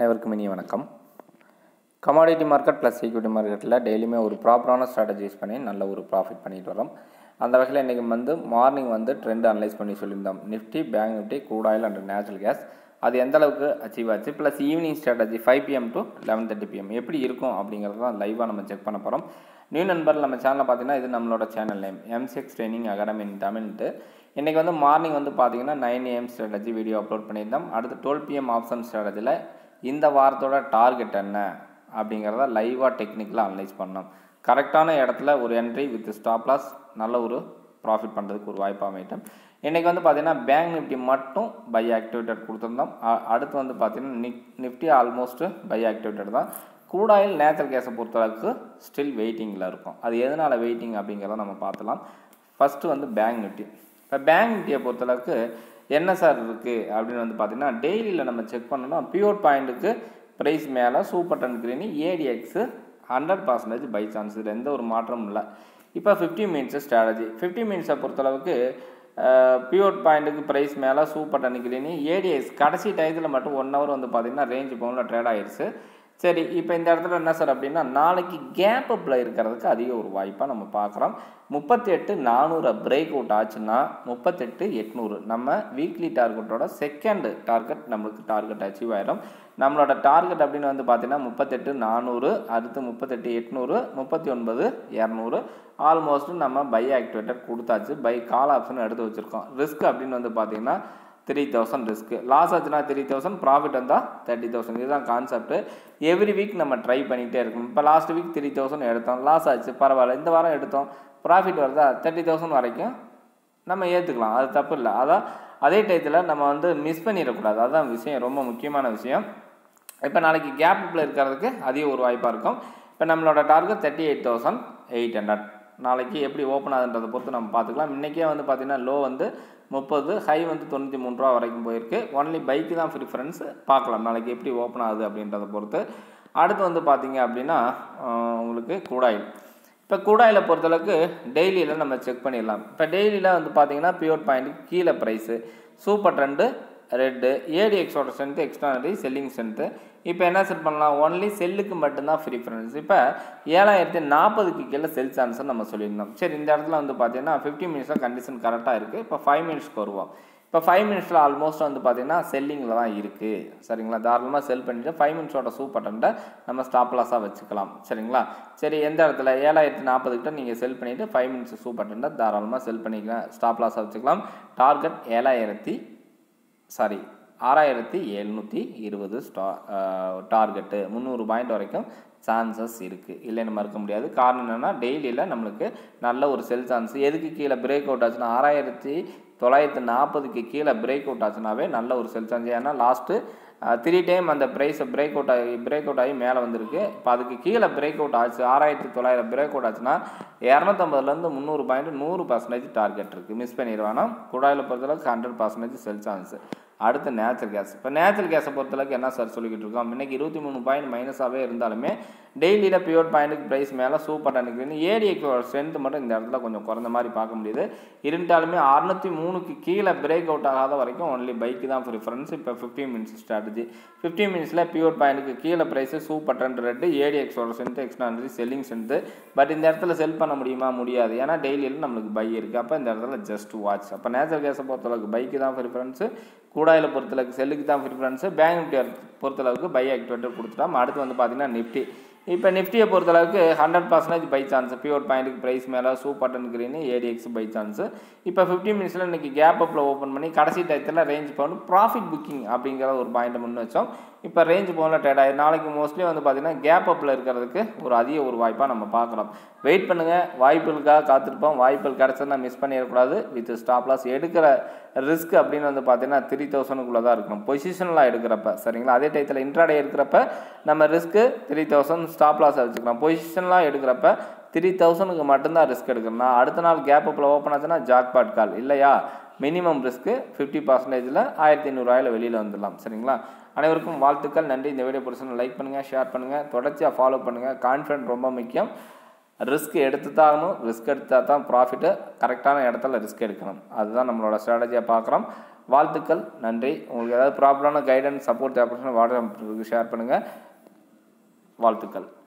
அனைவருக்கும் இனிய வணக்கம் கமாடிட்டி மார்க்கெட் ப்ளஸ் ஈக்விட்டி மார்க்கெட்டில் டெய்லியுமே ஒரு ப்ராப்பரான ஸ்ட்ராட்டஜி யூஸ் பண்ணி நல்ல ஒரு ப்ராஃபிட் பண்ணிட்டு வரோம் அந்த வகையில் இன்றைக்கி வந்து மார்னிங் வந்து ட்ரெண்ட் அனலைஸ் பண்ணி சொல்லியிருந்தோம் Nifty bank Nifty crude oil and natural gas அது எந்த அளவுக்கு அச்சீவ் ஆச்சு plus evening strategy five PM to eleven thirty PM எப்படி இருக்கும் அப்படிங்கிறது தான் லைவாக நம்ம செக் பண்ண போகிறோம் நியூ நண்பர் நம்ம சேனலில் பார்த்தீங்கன்னா இது நம்மளோட channel name MCX training academy in தமிழ்ட்டு இன்றைக்கி வந்து மார்னிங் வந்து பார்த்தீங்கன்னா nine AM strategy video upload பண்ணியிருந்தோம் அடுத்து டுவெல் பிஎம் ஆப்ஷன் ஸ்ட்ராட்டஜியில் இந்த வாரத்தோட டார்கெட் என்ன அப்படிங்கிறத லைவாக டெக்னிக்கலாக அனலைஸ் பண்ணோம் கரெக்டான இடத்துல ஒரு என்ட்ரி வித் ஸ்டாப் லாஸ் நல்ல ஒரு ப்ராஃபிட் பண்ணுறதுக்கு ஒரு வாய்ப்பு அமைட்டும் இன்றைக்கி வந்து பார்த்திங்கன்னா பேங்க் நிஃப்டி மட்டும் பை ஆக்டிவேட்டட் கொடுத்துருந்தோம் அ- அடுத்து வந்து பார்த்திங்கன்னா நிக் நிஃப்டி ஆல்மோஸ்ட் பை ஆக்டிவேட்டட் தான் கூடாயில் நேச்சுரல் கேஸை பொறுத்தளவுக்கு ஸ்டில் வெயிட்டிங்கில் இருக்கும் அது எதனால் வெயிட்டிங் அப்படிங்கிறத நம்ம பார்த்துலாம் ஃபஸ்ட்டு வந்து பேங்க் நிஃப்டி இப்போ பேங்க் நிஃப்டியை பொறுத்தளவுக்கு என்ன சார் இருக்குது அப்படின்னு வந்து பார்த்தீங்கன்னா டெய்லியில் நம்ம செக் பண்ணோம்னா பியூர் பாயிண்ட்டுக்கு ப்ரைஸ் மேலே super trend green ADX hundred percentage buy chance இதில் எந்த ஒரு மாற்றமும் இல்லை இப்போ ஃபிஃப்டி மினிட்ஸ் ஸ்ட்ராட்டஜி ஃபிஃப்டி மினிட்ஸை பொறுத்தளவுக்கு பியூர் பாயிண்ட்டுக்கு ப்ரைஸ் மேலே சூப்பர் டன் கிரீனி ஏடிஎக்ஸ் கடைசி டயத்தில் மட்டும் ஒன் ஹவர் வந்து பார்த்தீங்கன்னா ரேஞ்ச் பவுனில் ட்ரேட் ஆயிடுச்சு சரி இப்போ இந்த இடத்துல என்ன சார் அப்படின்னா நாளைக்கு கேப் அப்பில் இருக்கிறதுக்கு அதிக ஒரு வாய்ப்பாக நம்ம பார்க்குறோம் முப்பத்தி எட்டு நானூறு பிரேக் அவுட் ஆச்சுன்னா முப்பத்தெட்டு எட்நூறு நம்ம வீக்லி டார்கெட்டோட செகண்ட் டார்கெட் நம்மளுக்கு டார்கெட் அச்சீவ் ஆயிடும் நம்மளோட டார்கெட் அப்படின்னு வந்து பார்த்தீங்கன்னா முப்பத்தெட்டு நானூறு அடுத்து முப்பத்தெட்டு எட்நூறு முப்பத்தி ஒன்பது இரநூறு ஆல்மோஸ்ட் நம்ம பை ஆக்டிவேட்டட் கொடுத்தாச்சு பை கால் ஆப்ஷன் எடுத்து வச்சுருக்கோம் ரிஸ்க் அப்படின்னு வந்து பார்த்தீங்கன்னா த்ரீ தௌசண்ட் ரிஸ்க்கு லாஸ் ஆச்சுன்னா த்ரீ தௌசண்ட் ப்ராஃபிட் வந்தால் தேர்ட்டி தௌசண்ட் இதுதான் கான்செப்ட் எவ்ரி வீக் நம்ம ட்ரை பண்ணிகிட்டே இருக்கணும் இப்போ லாஸ்ட் வீக் த்ரீ தௌசண்ட் எடுத்தோம் லாஸ் ஆச்சு பரவாயில்ல இந்த வாரம் எடுத்தோம் ப்ராஃபிட் வருதா தேர்ட்டி தௌசண்ட் வரைக்கும் நம்ம ஏற்றுக்கலாம் அது தப்பு இல்லை அதான் அதே டயத்தில் நம்ம வந்து மிஸ் பண்ணிடக்கூடாது அதுதான் விஷயம் ரொம்ப முக்கியமான விஷயம் இப்போ நாளைக்கு கேப்பில் இருக்கிறதுக்கு அதிக ஒரு வாய்ப்பாக இருக்கும் இப்போ நம்மளோட target thirty eight thousand eight hundred நாளைக்கு எப்படி ஓப்பன் ஆகுன்றதை பொறுத்து நம்ம பார்த்துக்கலாம் இன்றைக்கே வந்து பார்த்திங்கன்னா லோ வந்து முப்பது ஹை வந்து தொண்ணூற்றி மூணு ரூபா வரைக்கும் போயிருக்கு ஒன்லி பைக்கு தான் ப்ரிஃபரன்ஸ் பார்க்கலாம் நாளைக்கு எப்படி ஓப்பன் ஆகுது அப்படின்றத பொறுத்து அடுத்து வந்து பார்த்தீங்க அப்படின்னா ஆஹ், உங்களுக்கு கூடாயில் இப்போ கூடாயில் பொறுத்தளவுக்கு டெய்லியில் நம்ம செக் பண்ணிடலாம் இப்போ டெய்லியில் வந்து பார்த்தீங்கன்னா பியூர் பாயிண்ட்டுக்கு கீழே ப்ரைஸு சூப்பர் ட்ரெண்டு ரெட்டு ஏடிஎக்ஸோட ஸ்ட்ரென்த்து எக்ஸ்ட்ரானரி செல்லிங் ஸ்ட்ரென்த்து இப்போ என்ன செட் பண்ணலாம் ஒன்லி செல்லுக்கு மட்டும்தான் ப்ரிஃபரன்ஸ் இப்போ ஏழாயிரத்தி நாற்பதுக்கு கீழே செல் சான்ஸ்னு நம்ம சொல்லியிருந்தோம் சரி இந்த இடத்துல வந்து பார்த்தீங்கன்னா ஃபிஃப்டி மினிட்ஸில் கண்டிஷன் கரெக்டாக இருக்குது இப்போ ஃபைவ் மினிட்ஸ்க்கு வருவோம் இப்போ ஃபைவ் மினிட்ஸில் ஆல்மோஸ்ட் வந்து பார்த்தீங்கன்னா செல்லிங்கில் தான் இருக்குது சரிங்களா தாராளமாக செல் பண்ணிவிட்டு ஃபைவ் மினிட்ஸோட சூப்பர் டெண்டை நம்ம ஸ்டாப் லாஸாக வச்சுக்கலாம் சரிங்களா சரி எந்த இடத்துல ஏழாயிரத்தி நாற்பதுக்கிட்ட நீங்கள் செல் பண்ணிவிட்டு ஃபைவ் மினிட்ஸ் சூப்பர் டெண்டை தாராளமாக செல் பண்ணிக்கலாம் ஸ்டாப் லாஸாக வச்சுக்கலாம் டார்கெட் ஏழாயிரத்தி சாரி ஆறாயிரத்தி எழுநூற்றி இருபது ஸ்டா டார்கெட்டு முந்நூறு பாயிண்ட் வரைக்கும் சான்சஸ் இருக்குது இல்லைன்னு மறுக்க முடியாது காரணம் என்னென்னா டெய்லியில் நம்மளுக்கு நல்ல ஒரு செல் சான்ஸ் எதுக்கு கீழே பிரேக் அவுட் ஆச்சுன்னா ஆறாயிரத்தி தொள்ளாயிரத்தி நாற்பதுக்கு கீழே பிரேக் அவுட் ஆச்சுனாவே நல்ல ஒரு செல் சான்ஸ் ஏன்னா லாஸ்ட்டு த்ரீ டைம் அந்த ப்ரைஸை பிரேக் அவுட் ஆகி பிரேக் அவுட் ஆகி மேலே வந்திருக்கு இப்போ அதுக்கு கீழே பிரேக் அவுட் ஆச்சு ஆறாயிரத்தி தொள்ளாயிரம் பிரேக் அவுட் ஆச்சுன்னா இரநூத்தம்பதுலேருந்து முந்நூறு பாயிண்ட் நூறு பர்சன்டேஜ் டார்கெட் இருக்குது மிஸ் பண்ணிடுவானா குழாயில் பொறுத்தளவுக்கு ஹண்ட்ரட் பர்சன்டேஜ் செல் சான்ஸ் அடுத்து நேச்சுரல் கேஸ் இப்போ நேச்சுரல் கேஸை பொறுத்தளவுக்கு என்ன சார் சொல்லிக்கிட்டு இருக்கோம் இன்னைக்கு இருபத்தி மூணு பாயிண்ட் மைனஸாகவே இருந்தாலுமே டெய்லியில் பியூர் பாயிண்ட்டுக்கு ப்ரைஸ் மேலே சூப்பர் டனுக்கு ஏடிஎக்கோட ஸ்ட்ரென்த் மட்டும் இந்த இடத்துல கொஞ்சம் குறைந்த மாதிரி பார்க்க முடியுது இருந்தாலுமே அறுநூற்றி மூணுக்கு கீழே பிரேக் அவுட் ஆகாத வரைக்கும் ஒன்லி பைக்கு தான் ப்ரிஃபரன்ஸ் இப்போ ஃபிஃப்டீன் மினிட்ஸ் ஸ்ட்ராட்டஜி ஃபிஃப்டீன் மினிட்ஸில் பியூர் பாயிண்ட்டுக்கு கீழே ப்ரைஸு சூப்பர் ட்ரெண்ட் ரெட்டு ஏடிஎக்ஸோட strength extraordinary selling strength but இந்த இடத்துல செல் பண்ண முடியுமா முடியாது ஏன்னா டெய்லியில் நம்மளுக்கு பை இருக்குது அப்போ இந்த இடத்துல ஜஸ்ட் வாட்ச் அப்போ நேச்சுரல் கேஸை பொறுத்தளவுக்கு பைக்கு தான் ப்ரிஃபரன்ஸு கூடாயில் பொறுத்தளவுக்கு செல்லுக்கு தான் ப்ரிஃபரன்ஸு பேங்க் நிஃப்டி பொறுத்தளவுக்கு பை ஆக்டிவேட்டர் கொடுத்துட்டோம் அடுத்து வந்து பார்த்தீங்கன்னா நிஃப்டி இப்போ நிஃப்டியை பொறுத்தளவுக்கு hundred percentage buy chance pure பாயிண்ட்டுக்கு ப்ரைஸ் மேலே super trend green ADX buy chance இப்போ ஃபிஃப்டி மினிட்ஸில் இன்றைக்கி கேப் அப்பில் ஓப்பன் பண்ணி கடைசி டயத்தில் ரேஞ்ச் பவுண்ட் ப்ராஃபிட் புக்கிங் அப்படிங்கிற ஒரு பாயிண்ட்டை முன் வச்சோம் இப்போ ரேஞ்ச் பவுண்டில் ட்ரேட் ஆகி நாளைக்கு மோஸ்ட்லி வந்து பார்த்திங்கன்னா கேப் அப்பில் இருக்கிறதுக்கு ஒரு அதிக ஒரு வாய்ப்பாக நம்ம பார்க்குறோம் வெயிட் பண்ணுங்கள் வாய்ப்புகளுக்காக காத்திருப்போம் வாய்ப்புகள் கிடச்சதுன்னா மிஸ் பண்ணிடக்கூடாது வித் ஸ்டாப் லாஸ் எடுக்கிற ரிஸ்க் அப்படின்னு வந்து பார்த்தீங்கன்னா த்ரீ தௌசண்ட்குள்ளே தான் இருக்கணும் பொசிஷனலாக எடுக்கிறப்ப சரிங்களா அதே டயத்தில் இன்ட்ராடே இருக்கிறப்ப நம்ம ரிஸ்க்கு த்ரீ தௌசண்ட் ஸ்டாப் லாஸாக வச்சுக்கலாம் பொசிஷனலாக எடுக்கிறப்ப த்ரீ தௌசண்ட்க்கு மட்டும்தான் ரிஸ்க் எடுக்கணும் நான் அடுத்த நாள் கேப் அப்பில் ஓப்பன் ஆச்சுன்னா ஜாக்பாட் கால் இல்லையா மினிமம் ரிஸ்க்கு ஃபிஃப்டி பர்சன்டேஜில் ஆயிரத்தி ஐநூறுரூவாயில் வெளியில் வந்துடலாம் சரிங்களா அனைவருக்கும் வாழ்த்துக்கள் நன்றி இந்த வீடியோ பிடிச்சா லைக் பண்ணுங்கள் ஷேர் பண்ணுங்கள் தொடர்ச்சியாக ஃபாலோ பண்ணுங்கள் கான்ஃபிடென்ட் ரொம்ப முக்கியம் ரிஸ்க் எடுத்து தான் ஆகணும் ரிஸ்க் எடுத்தால் தான் ப்ராஃபிட்டு கரெக்டான இடத்துல ரிஸ்க் எடுக்கணும் அதுதான் நம்மளோட ஸ்ட்ராட்டஜியாக பார்க்குறோம் வாழ்த்துக்கள் நன்றி உங்களுக்கு ஏதாவது ப்ராப்பரான கைடன்ஸ் சப்போர்ட் தேவைப்படுச்சுன்னா வாட்ஸ்அப் ஷேர் பண்ணுங்கள் வாழ்த்துக்கள்